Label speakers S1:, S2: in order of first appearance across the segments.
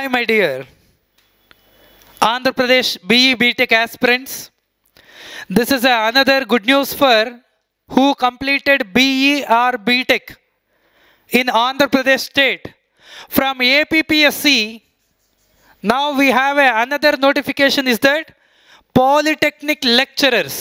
S1: Hi, my dear Andhra Pradesh BE BTech aspirants. This is a- another good news for who completed BE or BTech in Andhra Pradesh state. From APPSC, now we have a- another notification is that Polytechnic lecturers.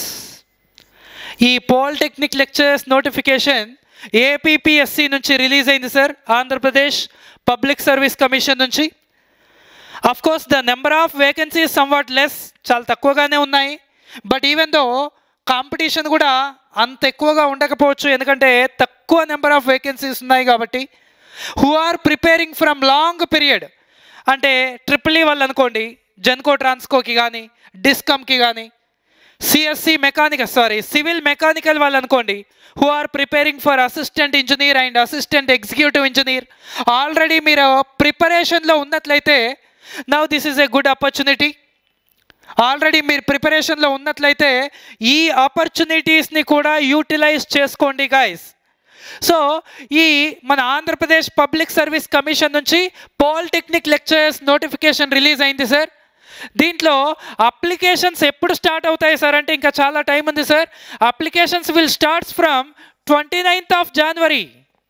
S1: ఈ polytechnic lecturers notification APPSC నుంచి release అయింది sir Andhra Pradesh public service commission నుంచి of course the number of vacancies somewhat less చాలా తక్కువగానే ఉన్నాయి but even though competition కూడా అంత ఎక్కువగా ఉండకపోవచ్చు ఎందుకంటే తక్కువ నెంబర్ ఆఫ్ వేకెన్సీస్ ఉన్నాయి కాబట్టి who are preparing from long period అంటే ట్రిపుల్ ఈ వాళ్ళు అనుకోండి జెన్కో ట్రాన్స్కోకి కానీ డిస్కమ్కి కానీ CSE mechanical sorry civil mechanical వాళ్ళు అనుకోండి who are preparing for assistant engineer and assistant executive engineer already మీరు ప్రిపరేషన్లో ఉన్నట్లయితే now this is a good opportunity already మీరు ప్రిపరేషన్లో ఉన్నట్లయితే ఈ ఆపర్చునిటీస్ని కూడా యూటిలైజ్ చేసుకోండి గాయస్ సో ఈ మన ఆంధ్రప్రదేశ్ పబ్లిక్ సర్వీస్ కమిషన్ నుంచి పాలిటెక్నిక్ లెక్చరర్స్ నోటిఫికేషన్ రిలీజ్ అయింది సార్ దీంట్లో అప్లికేషన్స్ ఎప్పుడు స్టార్ట్ అవుతాయి సార్ అంటే ఇంకా చాలా టైం ఉంది sir applications will starts from twenty ninth of January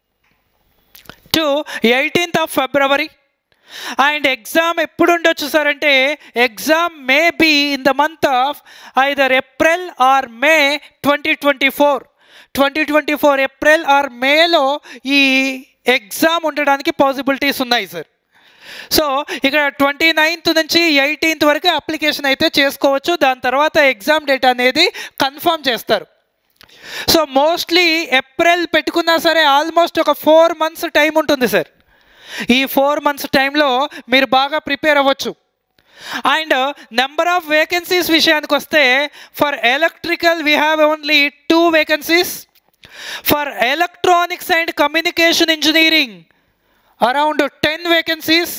S1: to eighteenth of February and exam ఎప్పుడు ఉండొచ్చు సార్ అంటే exam may be in the month of either April or May twenty twenty four twenty twenty four April or మేలో ఈ exam ఉండడానికి possibilities ఉన్నాయి sir so ఇక్కడ twenty ninth నుంచి eighteenth వరకు అప్లికేషన్ అయితే చేసుకోవచ్చు దాని తర్వాత ఎగ్జామ్ డేట్ అనేది కన్ఫర్మ్ చేస్తారు సో మోస్ట్లీ ఏప్రిల్ పెట్టుకున్నా సరే ఆల్మోస్ట్ ఒక ఫోర్ మంత్స్ టైం ఉంటుంది సార్ ఈ ఫోర్ మంత్స్ టైంలో మీరు బాగా ప్రిపేర్ అవ్వచ్చు అండ్ నెంబర్ ఆఫ్ వేకెన్సీస్ విషయానికి వస్తే for electrical we have only two vacancies for electronics and communication engineering around ten vacancies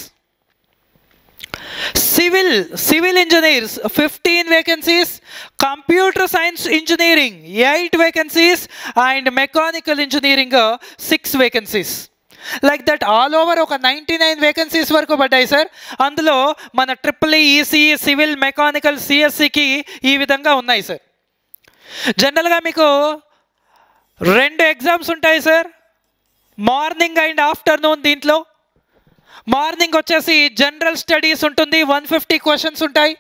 S1: civil civil engineers fifteen vacancies computer science engineering eight vacancies and mechanical engineering six vacancies like that all over ఒక ninety nine vacancies వరకు పడ్డాయి sir అందులో మన triple ECE civil mechanical సిఎస్సికి ఈ విధంగా ఉన్నాయి sir జనరల్గా మీకు రెండు ఎగ్జామ్స్ ఉంటాయి సార్ మార్నింగ్ అండ్ ఆఫ్టర్నూన్ దీంట్లో మార్నింగ్ వచ్చేసి జనరల్ స్టడీస్ ఉంటుంది వన్ ఫిఫ్టీ క్వశ్చన్స్ ఉంటాయి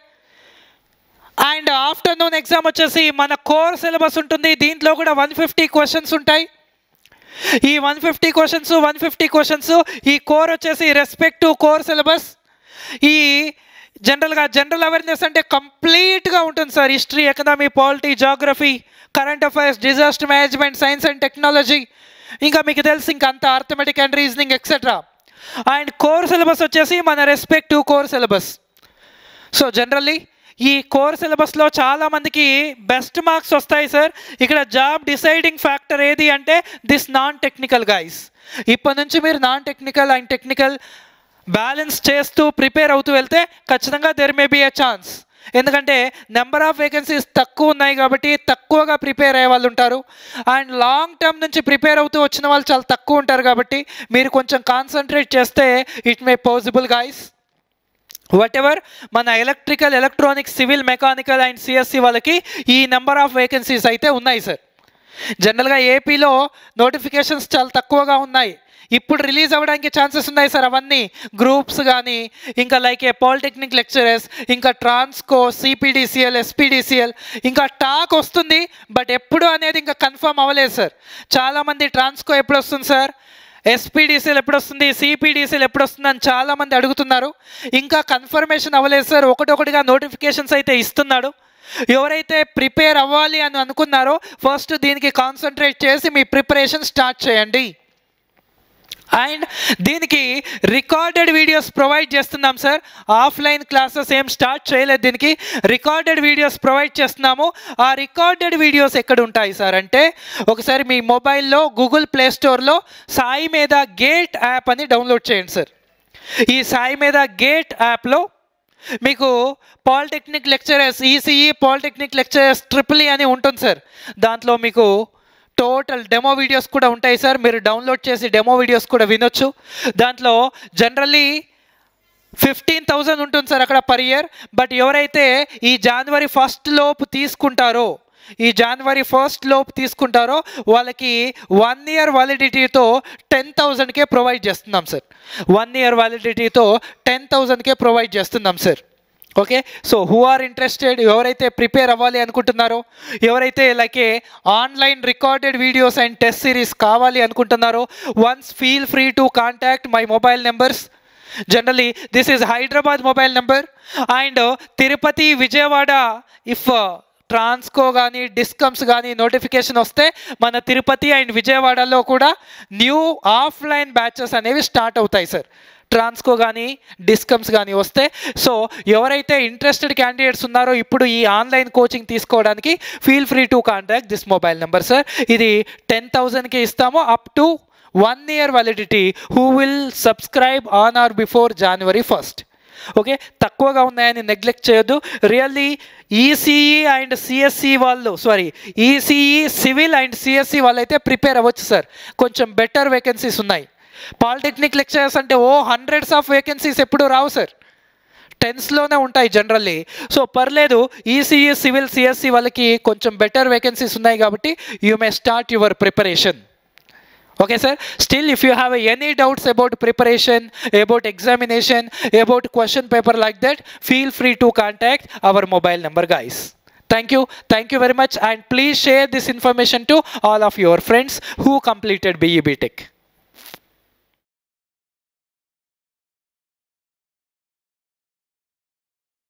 S1: అండ్ ఆఫ్టర్నూన్ ఎగ్జామ్ వచ్చేసి మన కోర్ సిలబస్ ఉంటుంది దీంట్లో కూడా వన్ ఫిఫ్టీ క్వశ్చన్స్ ఉంటాయి ఈ one fifty questions one fifty questions ఈ కోర్ వచ్చేసి రెస్పెక్ట్ టు కోర్ సిలబస్ ఈ జనరల్గా జనరల్ అవేర్నెస్ అంటే కంప్లీట్గా ఉంటుంది sir history economy polity geography current affairs disaster management science and technology ఇంకా మీకు తెలుసు ఇంకా అంత arithmetic and reasoning etcetera and core syllabus వచ్చేసి మన respect to core syllabus so generally ఈ కోర్ సిలబస్లో చాలామందికి బెస్ట్ మార్క్స్ వస్తాయి సార్ ఇక్కడ జాబ్ డిసైడింగ్ ఫ్యాక్టర్ ఏది అంటే దిస్ నాన్ టెక్నికల్ గైస్ ఇప్పటి నుంచి మీరు non technical and technical balance చేస్తూ ప్రిపేర్ అవుతూ వెళ్తే ఖచ్చితంగా there may be a chance ఎందుకంటే నెంబర్ ఆఫ్ వేకెన్సీస్ తక్కువ ఉన్నాయి కాబట్టి తక్కువగా ప్రిపేర్ అయ్యే వాళ్ళు ఉంటారు అండ్ లాంగ్ టర్మ్ నుంచి ప్రిపేర్ అవుతూ వచ్చిన వాళ్ళు చాలా తక్కువ ఉంటారు కాబట్టి మీరు కొంచెం కాన్సన్ట్రేట్ చేస్తే it may possible guys whatever మన electrical electronics civil mechanical and CSE వాళ్ళకి ఈ నెంబర్ ఆఫ్ వేకెన్సీస్ అయితే ఉన్నాయి సార్ జనరల్గా ఏపీలో నోటిఫికేషన్స్ చాలా తక్కువగా ఉన్నాయి ఇప్పుడు రిలీజ్ అవ్వడానికి ఛాన్సెస్ ఉన్నాయి సార్ అవన్నీ గ్రూప్స్ కానీ ఇంకా లైక్ ఏ పాలిటెక్నిక్ లెక్చరర్స్ ఇంకా ట్రాన్స్కో సిపిడిసిఎల్ ఎస్పీడిసిఎల్ ఇంకా టాక్ వస్తుంది బట్ ఎప్పుడు అనేది ఇంకా కన్ఫర్మ్ అవ్వలేదు సార్ చాలామంది ట్రాన్స్కో ఎప్పుడు వస్తుంది సార్ ఎస్పీడీసీలు ఎప్పుడు వస్తుంది సిపిడిసీలు ఎప్పుడు వస్తుంది అని చాలామంది అడుగుతున్నారు ఇంకా కన్ఫర్మేషన్ అవ్వలేదు సార్ ఒకటొకటిగా నోటిఫికేషన్స్ అయితే ఇస్తున్నాడు ఎవరైతే ప్రిపేర్ అవ్వాలి అని అనుకున్నారో ఫస్ట్ దీనికి కాన్సన్ట్రేట్ చేసి మీ ప్రిపరేషన్ స్టార్ట్ చేయండి అండ్ దీనికి రికార్డెడ్ వీడియోస్ ప్రొవైడ్ చేస్తున్నాం సార్ ఆఫ్లైన్ క్లాసెస్ ఏం స్టార్ట్ చేయలేదు దీనికి రికార్డెడ్ వీడియోస్ ప్రొవైడ్ చేస్తున్నాము ఆ రికార్డెడ్ వీడియోస్ ఎక్కడ ఉంటాయి సార్ అంటే ఒకసారి మీ మొబైల్లో గూగుల్ ప్లే స్టోర్లో సాయి మీద గేట్ యాప్ అని డౌన్లోడ్ చేయండి సార్ ఈ సాయి మీద గేట్ యాప్లో మీకు polytechnic lecturers ECE polytechnic lecturers triple అని ఉంటుంది సార్ దాంట్లో మీకు టోటల్ డెమో వీడియోస్ కూడా ఉంటాయి సార్ మీరు డౌన్లోడ్ చేసి డెమో వీడియోస్ కూడా వినొచ్చు దాంట్లో జనరల్లీ ఫిఫ్టీన్ థౌజండ్ ఉంటుంది సార్ అక్కడ పర్ ఇయర్ బట్ ఎవరైతే ఈ జనవరి ఫస్ట్ లోపు తీసుకుంటారో ఈ జనవరి ఫస్ట్ లోపు తీసుకుంటారో వాళ్ళకి వన్ ఇయర్ వ్యాలిడిటీతో టెన్ థౌజండ్కే ప్రొవైడ్ చేస్తున్నాం సార్ వన్ ఇయర్ వ్యాలిడిటీతో టెన్ థౌజండ్కే ప్రొవైడ్ చేస్తున్నాం sir okay so who are interested ఎవరైతే ప్రిపేర్ అవ్వాలి అనుకుంటున్నారో ఎవరైతే like a online recorded videos and test series కావాలి అనుకుంటున్నారో once feel free to contact my mobile numbers generally this is Hyderabad mobile number and Tirupati Vijayawada if Transco కానీ డిస్కమ్స్ కానీ నోటిఫికేషన్ వస్తే మన తిరుపతి అండ్ విజయవాడలో కూడా న్యూ ఆఫ్లైన్ బ్యాచెస్ అనేవి స్టార్ట్ అవుతాయి సార్ ట్రాన్స్కో కానీ డిస్కమ్స్ కానీ వస్తే సో ఎవరైతే ఇంట్రెస్టెడ్ క్యాండిడేట్స్ ఉన్నారో ఇప్పుడు ఈ ఆన్లైన్ కోచింగ్ తీసుకోవడానికి feel free to contact this mobile number sir ఇది టెన్ థౌజండ్కి ఇస్తాము up to one year validity who will subscribe on or before January first okay తక్కువగా ఉన్నాయని నెగ్లెక్ట్ చేయొద్దు రియల్లీ ఈసీఈ అండ్ సిఎస్సి వాళ్ళు sorry ECE civil and CSE వాళ్ళైతే prepare అవ్వచ్చు sir కొంచెం బెటర్ వేకెన్సీస్ ఉన్నాయి పాలిటెక్నిక్ లెక్చరర్స్ అంటే ఓ హండ్రెడ్స్ ఆఫ్ వేకెన్సీస్ ఎప్పుడు రావు సార్ టెన్స్లోనే ఉంటాయి జనరల్లీ సో పర్లేదు ఈసీఈ సివిల్ సిఎస్సి వాళ్ళకి కొంచెం బెటర్ వేకెన్సీస్ ఉన్నాయి కాబట్టి you may start your preparation okay sir still if you have any doubts about preparation about examination about question paper like that feel free to contact our mobile number guys thank you thank you very much and please share this information to all of your friends who completed BE BTech